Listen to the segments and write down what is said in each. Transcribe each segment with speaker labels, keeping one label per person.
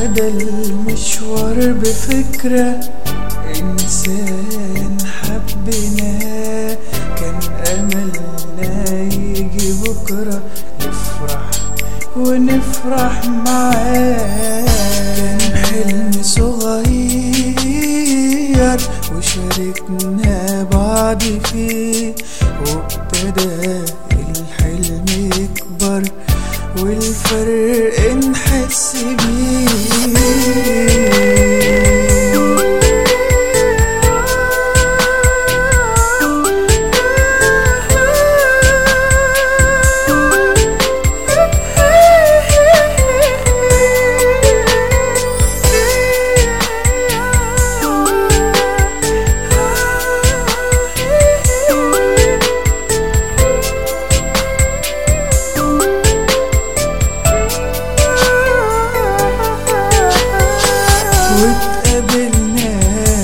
Speaker 1: ابتدى المشوار بفكرة إنسان حبناه كان أملنا يجي بكرة نفرح ونفرح معاه كان حلم صغير وشاركنا بعض فيه وابتدى الحلم يكبر والفرق نحس بيه واتقابلنا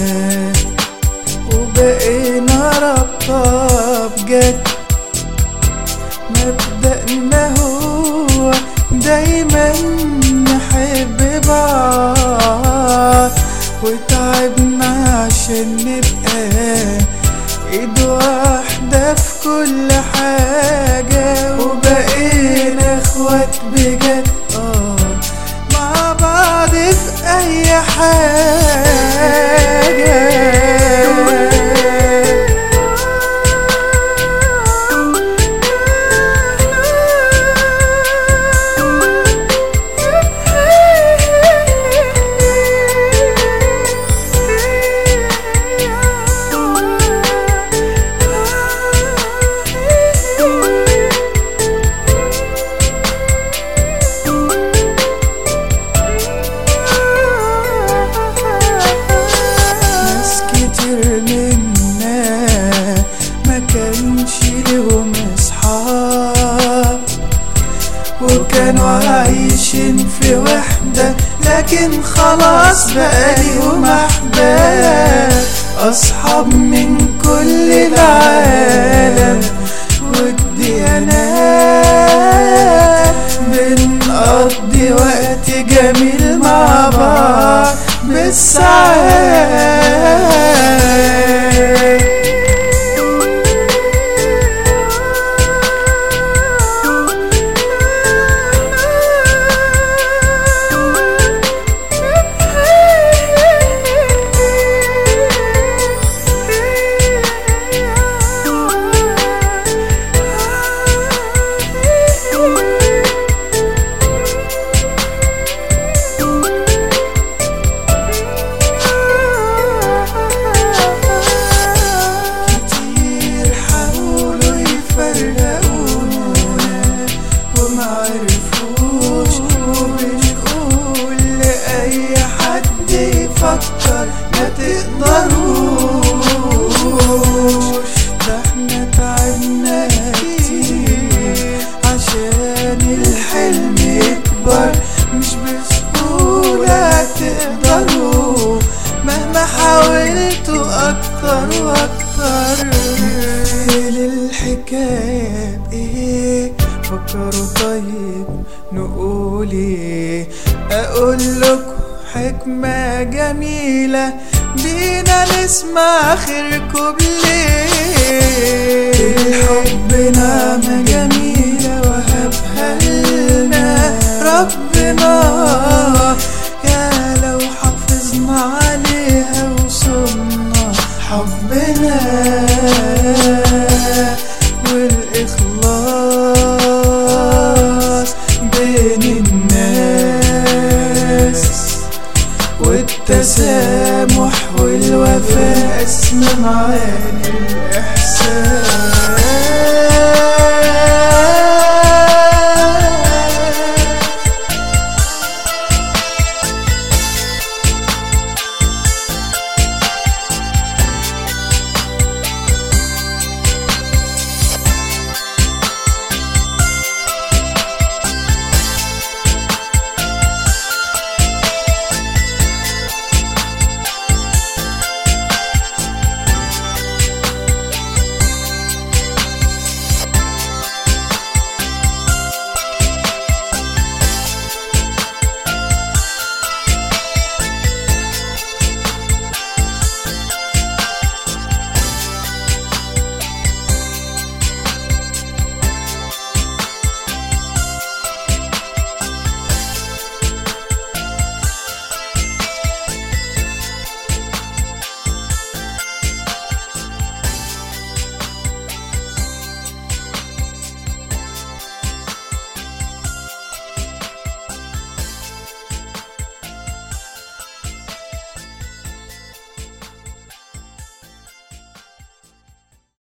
Speaker 1: وبقينا رابطة بجد مبدأنا هو دايما نحب بعض وتعبنا عشان نبقى ايد واحدة في كل حاجة وبقينا اخوات بجد اه مع بعض في اي حاجة ناس كتير منا ما كانش ليهم اصحاب وكانوا عايشين في وحدة لكن خلاص بقى ليهم احباب اصحاب من كل العالم والديانات بنقضي وقت جميل مع بعض بالساعات كتير حاولوا يفرقونا ومعرفوش وبنقول لأي حد يفكر ما تقدروش ده احنا تعبنا كتير عشان الحلم يكبر مش بسهولة تقدروا مهما حاولتوا أكتر وأكتر نقفل الحكاية بإيه فكروا طيب نقول إيه أقول لكم حكمة جميلة بينا نسمع آخركم ليه الحب نعمة جميلة وهبها لنا ربنا يا لو حافظنا عليها وصلنا حبنا والإخلاص بين الناس والتسامح والوفاء اسم معاني الإحساس